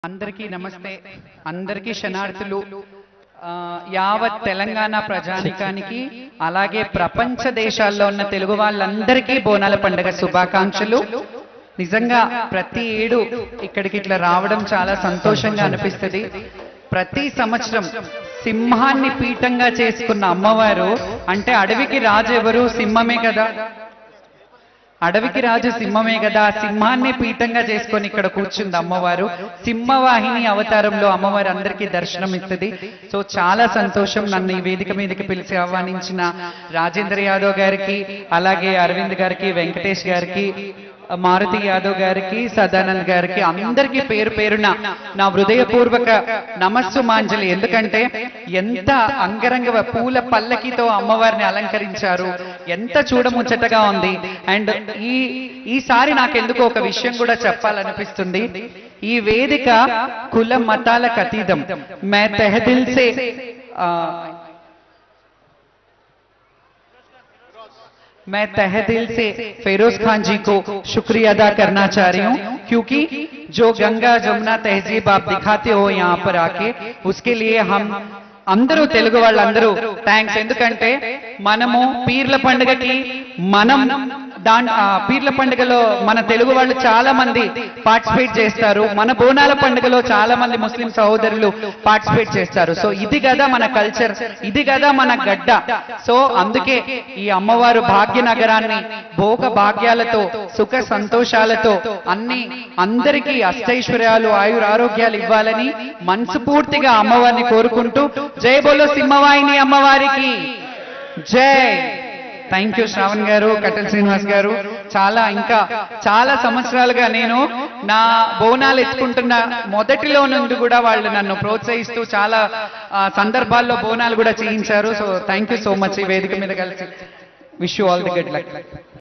అందరికీ నమస్తే అందరికీ శనార్థులు ఆ, యావత్ తెలంగాణ ప్రజానికానికి అలాగే ప్రపంచ దేశాల్లో ఉన్న తెలుగు వాళ్ళందరికీ బోనాల పండుగ శుభాకాంక్షలు నిజంగా ప్రతి ఏడు ఇక్కడికి ఇట్లా రావడం చాలా సంతోషంగా అనిపిస్తుంది ప్రతి సంవత్సరం సింహాన్ని పీఠంగా చేసుకున్న అమ్మవారు అంటే అడవికి రాజు ఎవరు సింహమే కదా అడవికి రాజు సింహమే కదా ఆ సింహాన్ని పీఠంగా చేసుకొని ఇక్కడ కూర్చుంది అమ్మవారు సింహవాహిని అవతారంలో అమ్మవారు అందరికీ దర్శనం ఇస్తుంది సో చాలా సంతోషం నన్ను ఈ వేదిక మీదకి పిలిచి ఆహ్వానించిన రాజేంద్ర యాదవ్ గారికి అలాగే అరవింద్ గారికి వెంకటేష్ గారికి మారుతి యాదవ్ గారికి సదానంద్ గారికి అందరికీ పేరు పేరున నా హృదయపూర్వక నమస్సు మాంజలి ఎందుకంటే ఎంత అంగరంగ పూల పల్లకితో అమ్మవారిని అలంకరించారు ఎంత చూడముచ్చటగా ఉంది అండ్ ఈ ఈసారి నాకెందుకు ఒక విషయం కూడా చెప్పాలనిపిస్తుంది ఈ వేదిక కుల మతాలకు అతీతం మే తెహదిల్ సే ఆ, मैं तहे दिल से फेरोज खान जी को शुक्रिया अदा करना चाह रही हूँ क्योंकि जो गंगा जमुना तहजीब आप दिखाते हो यहाँ पर आके उसके लिए हम అందరూ తెలుగు వాళ్ళందరూ థ్యాంక్స్ ఎందుకంటే మనము పీర్ల పండుగకి మనం దాని ఆ, పీర్ల పండుగలో మన తెలుగు వాళ్ళు చాలా మంది పార్టిసిపేట్ చేస్తారు మన బోనాల పండుగలో చాలా మంది ముస్లిం సహోదరులు పార్టిసిపేట్ చేస్తారు సో ఇది కదా మన కల్చర్ ఇది కదా మన గడ్డ సో అందుకే ఈ అమ్మవారు భాగ్యనగరాన్ని భోగ భాగ్యాలతో సుఖ సంతోషాలతో అన్ని అందరికీ అష్టైశ్వర్యాలు ఆయుర ఆరోగ్యాలు ఇవ్వాలని మనస్ఫూర్తిగా అమ్మవారిని కోరుకుంటూ జై బోలో సింహవాహిని అమ్మవారికి జై థ్యాంక్ యూ శ్రావణ్ గారు కట్టెల్ శ్రీనివాస్ గారు చాలా ఇంకా చాలా సంవత్సరాలుగా నేను నా బోనాలు ఎత్తుకుంటున్న మొదటిలో నుండి కూడా వాళ్ళు నన్ను ప్రోత్సహిస్తూ చాలా ఆ, సందర్భాల్లో బోనాలు కూడా చేయించారు so thank you so much ఈ వేదిక మీద కలిసి wish you all the good luck